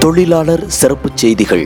தொழிலாளர் சிறப்பு செய்திகள்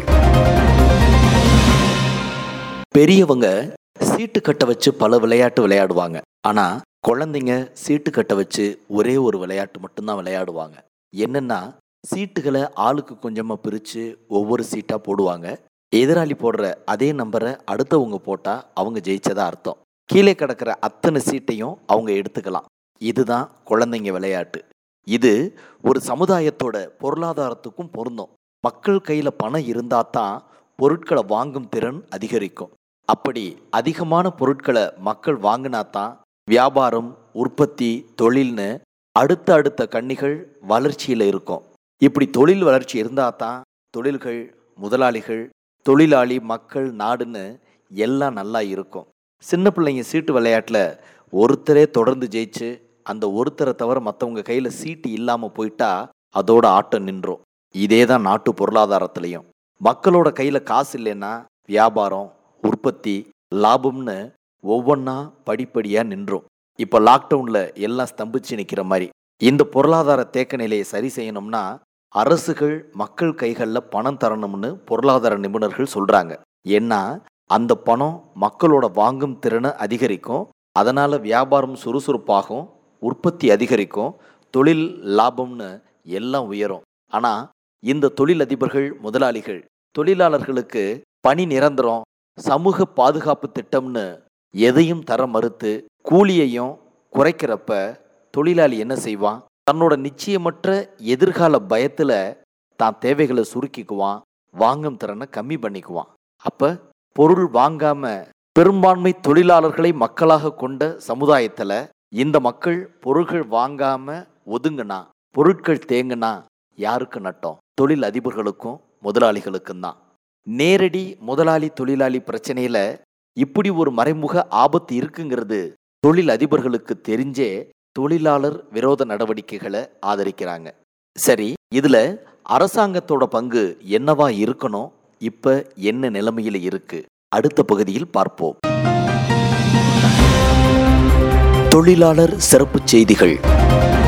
பெரியவங்க சீட்டு கட்ட வச்சு பல விளையாட்டு விளையாடுவாங்க ஆனா குழந்தைங்க சீட்டு கட்ட வச்சு ஒரே ஒரு விளையாட்டு மட்டும்தான் விளையாடுவாங்க என்னன்னா சீட்டுகளை ஆளுக்கு கொஞ்சமா பிரிச்சு ஒவ்வொரு சீட்டா போடுவாங்க எதிராளி போடுற அதே நம்பரை அடுத்தவங்க போட்டா அவங்க ஜெயிச்சதா அர்த்தம் கீழே கிடக்கிற அத்தனை சீட்டையும் அவங்க எடுத்துக்கலாம் இதுதான் குழந்தைங்க விளையாட்டு இது ஒரு சமுதாயத்தோட பொருளாதாரத்துக்கும் பொருந்தும் மக்கள் கையில பணம் இருந்தா தான் பொருட்களை வாங்கும் திறன் அதிகரிக்கும் அப்படி அதிகமான பொருட்களை மக்கள் வாங்கினா தான் வியாபாரம் உற்பத்தி தொழில்னு அடுத்த அடுத்த கன்னிகள் வளர்ச்சியில் இருக்கும் இப்படி தொழில் வளர்ச்சி இருந்தால் தான் தொழில்கள் முதலாளிகள் தொழிலாளி மக்கள் நாடுன்னு எல்லாம் நல்லா இருக்கும் சின்ன பிள்ளைங்க சீட்டு விளையாட்டில் ஒருத்தரே தொடர்ந்து ஜெயிச்சு அந்த ஒருத்தரை தவிர மற்றவங்க கையில் சீட்டு இல்லாமல் போயிட்டா அதோட ஆட்டம் நின்றோம் இதே தான் நாட்டு பொருளாதாரத்திலையும் மக்களோட கையில் காசு இல்லைன்னா வியாபாரம் உற்பத்தி லாபம்னு ஒவ்வொன்றா படிப்படியாக நின்றோம் இப்போ லாக்டவுனில் எல்லாம் ஸ்தம்பிச்சு நிற்கிற மாதிரி இந்த பொருளாதார தேக்க நிலையை சரி செய்யணும்னா அரசுகள் மக்கள் கைகளில் பணம் தரணும்னு பொருளாதார நிபுணர்கள் சொல்கிறாங்க ஏன்னா அந்த பணம் மக்களோட வாங்கும் திறனை அதிகரிக்கும் அதனால் வியாபாரம் சுறுசுறுப்பாகும் உற்பத்தி அதிகரிக்கும் தொழில் லாபம்னு எல்லாம் உயரும் ஆனால் இந்த தொழிலதிபர்கள் முதலாளிகள் தொழிலாளர்களுக்கு பணி நிரந்தரம் சமூக பாதுகாப்பு திட்டம்னு எதையும் தர மறுத்து கூலியையும் குறைக்கிறப்ப தொழிலாளி என்ன செய்வான் தன்னோட நிச்சயமற்ற எதிர்கால பயத்தில் தான் தேவைகளை சுருக்கிக்குவான் வாங்கும் திறனை கம்மி பண்ணிக்குவான் அப்ப பொருள் வாங்காம பெரும்பான்மை தொழிலாளர்களை மக்களாக கொண்ட சமுதாயத்தில் இந்த மக்கள் பொருள்கள் வாங்காம ஒதுங்கினா பொருட்கள் தேங்குனா யாருக்கு நட்டம் தொழில் அதிபர்களுக்கும் முதலாளிகளுக்கும் தான் நேரடி முதலாளி தொழிலாளி பிரச்சனையில இப்படி ஒரு மறைமுக ஆபத்து இருக்குங்கிறது தொழில் அதிபர்களுக்கு தெரிஞ்சே தொழிலாளர் விரோத நடவடிக்கைகளை ஆதரிக்கிறாங்க சரி இதுல அரசாங்கத்தோட பங்கு என்னவா இருக்கணும் இப்ப என்ன நிலைமையில இருக்கு அடுத்த பகுதியில் பார்ப்போம் தொழிலாளர் சிறப்பு செய்திகள்